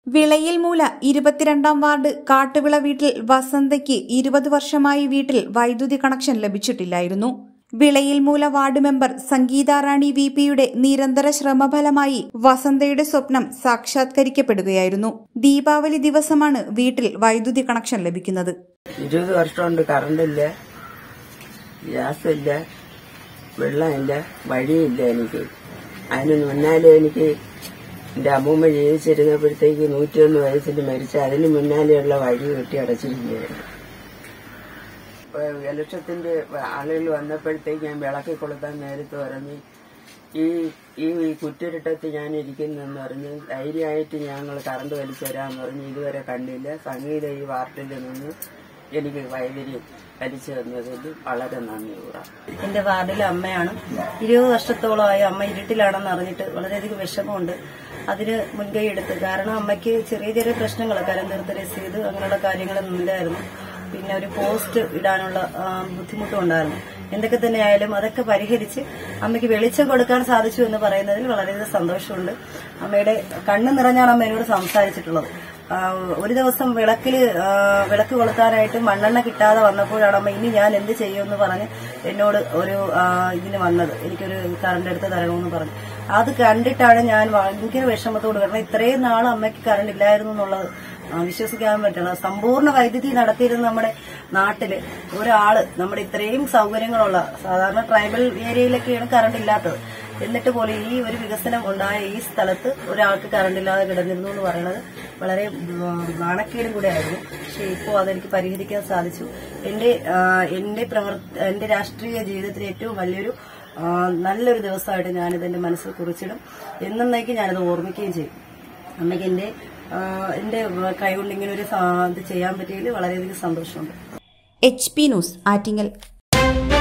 വിളയിൽ മൂല ഇരുപത്തിരണ്ടാം വാർഡ് കാട്ടുവിള വീട്ടിൽ വസന്തയ്ക്ക് ഇരുപത് വർഷമായി വീട്ടിൽ വൈദ്യുതി കണക്ഷൻ ലഭിച്ചിട്ടില്ലായിരുന്നു വിളയിൽ മൂല ward member Sangeetha Rani V പിയുടെ നിരന്തര ശ്രമഫലമായി വസന്തയുടെ സ്വപ്നം സാക്ഷാത്കരിക്കപ്പെടുകയായിരുന്നു ദീപാവലി ദിവസമാണ് വീട്ടിൽ വൈദ്യുതി കണക്ഷൻ ലഭിക്കുന്നത് ഇരുപത് വർഷമുണ്ട് കറണ്ടില്ല ഗ്യാസില്ല വെള്ളമില്ല വഴിയില്ല എനിക്ക് അതിന് മുന്നാലെ എനിക്ക് എന്റെ അമ്മൂമ്മ ജീവിച്ചിരുന്നപ്പോഴത്തേക്ക് നൂറ്റിയൊന്ന് വയസ്സിൽ മരിച്ച അതിന് മുന്നാലെയുള്ള വഴി കെട്ടി അടച്ചിരിക്കുകയായിരുന്നു ഇപ്പൊ ഇലക്ഷത്തിന്റെ ആളുകൾ വന്നപ്പോഴത്തേക്ക് ഞാൻ വിളക്കി കൊളുത്താൻ നേരത്ത് പറഞ്ഞ് ഈ ഈ കുറ്റിരിട്ടത്ത് ഞാൻ ഇരിക്കുന്നെന്ന് പറഞ്ഞ് ധൈര്യമായിട്ട് ഞങ്ങൾ കറണ്ട് വലിച്ചു തരാമെന്ന് പറഞ്ഞ് ഇതുവരെ കണ്ടില്ല സംഗീത ഈ വാർഡിൽ നിന്ന് എനിക്ക് വൈദ്യുതി വലിച്ചു തന്നതിൽ വളരെ നന്ദി കൂറാം എന്റെ വാർഡിലെ അമ്മയാണ് ഇരുപത് വർഷത്തോളമായി അമ്മ ഇരുട്ടിലാണെന്ന് അറിഞ്ഞിട്ട് വളരെയധികം വിഷമമുണ്ട് അതിന് മുൻകൈ എടുത്ത് കാരണം അമ്മയ്ക്ക് ചെറിയ ചെറിയ പ്രശ്നങ്ങൾ കരം തീർത്ത് രസീത് അങ്ങനെയുള്ള കാര്യങ്ങളൊന്നും ഇല്ലായിരുന്നു പിന്നെ ഒരു പോസ്റ്റ് ഇടാനുള്ള ആ, ബുദ്ധിമുട്ടും ഉണ്ടായിരുന്നു എന്തൊക്കെ തന്നെ ആയാലും അതൊക്കെ പരിഹരിച്ച് അമ്മയ്ക്ക് വെളിച്ചം കൊടുക്കാൻ സാധിച്ചു എന്ന് പറയുന്നതിൽ വളരെയധികം സന്തോഷമുണ്ട് അമ്മയുടെ കണ്ണു നിറഞ്ഞാണ് അമ്മ എന്നോട് സംസാരിച്ചിട്ടുള്ളത് ആ, ഒരു ദിവസം വിളക്കില് ആ, വിളക്ക് കൊളുത്താനായിട്ട് മണ്ണെണ്ണ കിട്ടാതെ വന്നപ്പോഴാണ് അമ്മ ഇനി ഞാൻ എന്ത് ചെയ്യുമെന്ന് പറഞ്ഞ് എന്നോട് ഒരു ആ, ഇതിന് വന്നത് എനിക്കൊരു കറണ്ട് എടുത്ത് തരണമെന്ന് പറഞ്ഞു അത് കണ്ടിട്ടാണ് ഞാൻ ഭയങ്കര വിഷമത്തോട് കാരണം ഇത്രയും നാൾ അമ്മയ്ക്ക് കറണ്ട് ഇല്ലായിരുന്നു എന്നുള്ളത് ആ, വിശ്വസിക്കാൻ പറ്റില്ല സമ്പൂർണ്ണ വൈദ്യുതി നടത്തിയിരുന്ന നമ്മുടെ നാട്ടില് ഒരാള് നമ്മുടെ ഇത്രയും സൗകര്യങ്ങളുള്ള സാധാരണ ട്രൈബൽ ഏരിയയിലൊക്കെയാണ് കറണ്ട് ഇല്ലാത്തത് എന്നിട്ട് പോലും ഈ ഒരു വികസനം ഉണ്ടായ ഈ സ്ഥലത്ത് ഒരാൾക്ക് കറണ്ട് ഇല്ലാതെ കിടന്നിരുന്നു എന്ന് പറയുന്നത് വളരെ ഉം, നാണക്കേടും കൂടെ ആയിരുന്നു പക്ഷെ ഇപ്പോൾ അതെനിക്ക് പരിഹരിക്കാൻ സാധിച്ചു എന്റെ ആ, എന്റെ പ്രവർ- എന്റെ രാഷ്ട്രീയ ജീവിതത്തിലെ ഏറ്റവും വലിയൊരു ആ, നല്ലൊരു ദിവസമായിട്ട് ഞാനിത് എന്റെ മനസ്സിൽ കുറിച്ചിടും എന്നേക്ക് ഞാനത് ഓർമ്മിക്കുകയും ചെയ്യും അമ്മയ്ക്ക് എന്റെ ആ, എന്റെ കൈകൊണ്ട് ഇങ്ങനെ ഒരു സാ- ഇത് ചെയ്യാൻ പറ്റിയതിൽ വളരെയധികം സന്തോഷമുണ്ട് എച്ച് പി ന്യൂസ് ആറ്റിങ്ങൽ